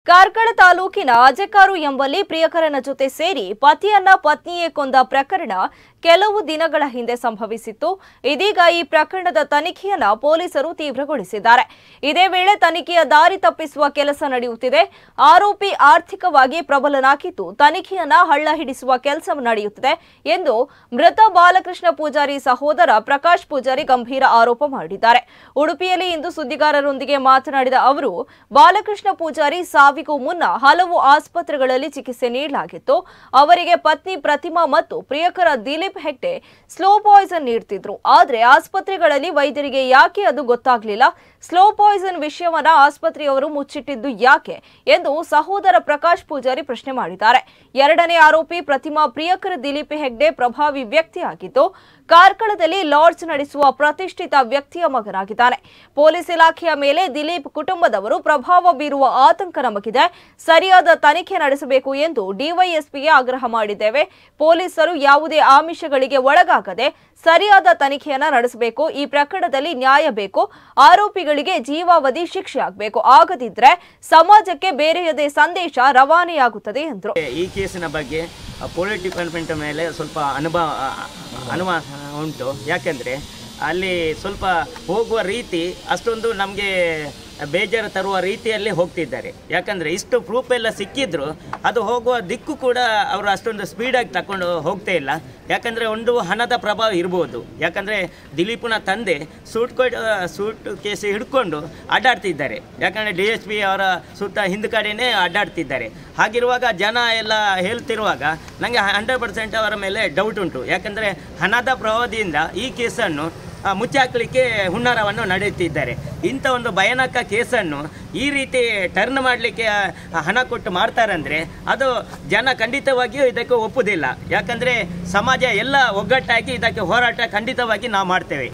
ಕಾರ್ಕಳ ತಾಲೂಕಿನ ಅಜೆಕಾರು ಎಂಬಲ್ಲಿ ಪ್ರಿಯಕರನ ಜೊತೆ ಸೇರಿ ಪತಿಯನ್ನ ಪತ್ನಿಯೇ ಕೊಂದ ಪ್ರಕರಣ ಕೆಲವು ದಿನಗಳ ಹಿಂದೆ ಸಂಭವಿಸಿತ್ತು ಇದೀಗ ಈ ಪ್ರಕರಣದ ತನಿಖೆಯನ್ನ ಪೊಲೀಸರು ತೀವ್ರಗೊಳಿಸಿದ್ದಾರೆ ಇದೇ ವೇಳೆ ತನಿಖೆಯ ದಾರಿ ತಪ್ಪಿಸುವ ಕೆಲಸ ನಡೆಯುತ್ತಿದೆ ಆರೋಪಿ ಆರ್ಥಿಕವಾಗಿ ಪ್ರಬಲನಾಗಿದ್ದು ತನಿಖೆಯನ್ನ ಹಳ್ಳ ಹಿಡಿಸುವ ಕೆಲಸ ನಡೆಯುತ್ತಿದೆ ಎಂದು ಮೃತ ಬಾಲಕೃಷ್ಣ ಪೂಜಾರಿ ಸಹೋದರ ಪ್ರಕಾಶ್ ಪೂಜಾರಿ ಗಂಭೀರ ಆರೋಪ ಮಾಡಿದ್ದಾರೆ ಉಡುಪಿಯಲ್ಲಿ ಇಂದು ಸುದ್ದಿಗಾರರೊಂದಿಗೆ ಮಾತನಾಡಿದ ಅವರು ಬಾಲಕೃಷ್ಣ ಪೂಜಾರಿ ಸಾವಿಗೂ ಮುನ್ನ ಹಲವು ಆಸ್ಪತ್ರೆಗಳಲ್ಲಿ ಚಿಕಿತ್ಸೆ ನೀಡಲಾಗಿತ್ತು ಅವರಿಗೆ ಪತ್ನಿ ಪ್ರತಿಮಾ ಮತ್ತು ಪ್ರಿಯಕರ ದಿಲೀಪ್ ಹೆಗ್ಡೆ ಸ್ಲೋ ಪಾಯ್ಸನ್ ನೀಡ್ತಿದ್ರು ಆದ್ರೆ ಆಸ್ಪತ್ರೆಗಳಲ್ಲಿ ವೈದ್ಯರಿಗೆ ಯಾಕೆ ಅದು ಗೊತ್ತಾಗ್ಲಿಲ್ಲ ಸ್ಲೋ ಪಾಯ್ಸನ್ ವಿಷಯವನ್ನ ಆಸ್ಪತ್ರೆಯವರು ಮುಚ್ಚಿಟ್ಟಿದ್ದು ಯಾಕೆ ಎಂದು ಸಹೋದರ ಪ್ರಕಾಶ್ ಪೂಜಾರಿ ಪ್ರಶ್ನೆ ಮಾಡಿದ್ದಾರೆ ಎರಡನೇ ಆರೋಪಿ ಪ್ರತಿಮಾ ಪ್ರಿಯಕರ ದಿಲೀಪ್ ಹೆಗ್ಡೆ ಪ್ರಭಾವಿ ವ್ಯಕ್ತಿಯಾಗಿದ್ದು ಕಾರ್ಕಳದಲ್ಲಿ ಲಾಡ್ಜ್ ನಡೆಸುವ ಪ್ರತಿಷ್ಠಿತ ವ್ಯಕ್ತಿಯ ಮಗನಾಗಿದ್ದಾನೆ ಪೊಲೀಸ್ ಇಲಾಖೆಯ ಮೇಲೆ ದಿಲೀಪ್ ಕುಟುಂಬದವರು ಪ್ರಭಾವ ಬೀರುವ ಆತಂಕ ನಮಗಿದೆ ಸರಿಯಾದ ತನಿಖೆ ನಡೆಸಬೇಕು ಎಂದು ಡಿವೈಎಸ್ಪಿಗೆ ಆಗ್ರಹ ಮಾಡಿದ್ದೇವೆ ಪೊಲೀಸರು ಯಾವುದೇ ಆಮಿಷಗಳಿಗೆ ಒಳಗಾಗದೆ ಸರಿಯಾದ ತನಿಖೆಯನ್ನ ನಡೆಸಬೇಕು ಈ ಪ್ರಕರಣದಲ್ಲಿ ನ್ಯಾಯ ಬೇಕು ಆರೋಪಿಗಳಿಗೆ ಜೀವಾವಧಿ ಶಿಕ್ಷೆ ಆಗಬೇಕು ಆಗದಿದ್ರೆ ಸಮಾಜಕ್ಕೆ ಬೇರೆಯದೇ ಸಂದೇಶ ರವಾನೆಯಾಗುತ್ತದೆ ಎಂದರು ಈ ಕೇಸಿನ ಬಗ್ಗೆ ಪೊಲೀಸ್ ಡಿಪಾರ್ಟ್ಮೆಂಟ್ ಮೇಲೆ ಸ್ವಲ್ಪ ಅನುಭವ ಅನುಮಾನ ಉಂಟು ಯಾಕೆಂದರೆ ಅಲ್ಲಿ ಸ್ವಲ್ಪ ಹೋಗುವ ರೀತಿ ಅಷ್ಟೊಂದು ನಮಗೆ ಬೇಜಾರು ತರುವ ರೀತಿಯಲ್ಲಿ ಹೋಗ್ತಿದ್ದಾರೆ ಯಾಕಂದರೆ ಇಷ್ಟು ಪ್ರೂಫ್ ಎಲ್ಲ ಸಿಕ್ಕಿದ್ರು ಅದು ಹೋಗುವ ದಿಕ್ಕು ಕೂಡ ಅವರು ಅಷ್ಟೊಂದು ಸ್ಪೀಡಾಗಿ ತಗೊಂಡು ಹೋಗ್ತಾ ಇಲ್ಲ ಯಾಕಂದರೆ ಒಂದು ಹಣದ ಪ್ರಭಾವ ಇರ್ಬೋದು ಯಾಕಂದರೆ ದಿಲೀಪ್ನ ತಂದೆ ಸೂಟ್ ಕೊಡ್ ಸೂಟ್ ಕೇಸ್ ಹಿಡ್ಕೊಂಡು ಅಡ್ಡಾಡ್ತಿದ್ದಾರೆ ಯಾಕಂದರೆ ಡಿ ಎಸ್ ಪಿ ಅವರ ಸುತ್ತ ಹಿಂದ್ಗಡೆನೇ ಅಡ್ಡಾಡ್ತಿದ್ದಾರೆ ಹಾಗಿರುವಾಗ ಜನ ಎಲ್ಲ ಹೇಳ್ತಿರುವಾಗ ನನಗೆ ಹಂಡ್ರೆಡ್ ಪರ್ಸೆಂಟ್ ಅವರ ಮೇಲೆ ಡೌಟ್ ಉಂಟು ಯಾಕಂದರೆ ಹಣದ ಪ್ರಭಾವದಿಂದ ಈ ಕೇಸನ್ನು ಆ, ಮುಚ್ಚಾಕಲಿಕ್ಕೆ ಹುನ್ನಾರವನ್ನು ನಡೆಯುತ್ತಿದ್ದಾರೆ ಇಂಥ ಒಂದು ಭಯಾನಕ ಕೇಸನ್ನು ಈ ರೀತಿ ಟರ್ನ್ ಮಾಡಲಿಕ್ಕೆ ಹಣ ಕೊಟ್ಟು ಮಾಡ್ತಾರಂದರೆ ಅದು ಜನ ಖಂಡಿತವಾಗಿಯೂ ಇದಕ್ಕೆ ಒಪ್ಪುವುದಿಲ್ಲ ಯಾಕಂದರೆ ಸಮಾಜ ಎಲ್ಲ ಒಗ್ಗಟ್ಟಾಗಿ ಇದಕ್ಕೆ ಹೋರಾಟ ಖಂಡಿತವಾಗಿ ನಾವು ಮಾಡ್ತೇವೆ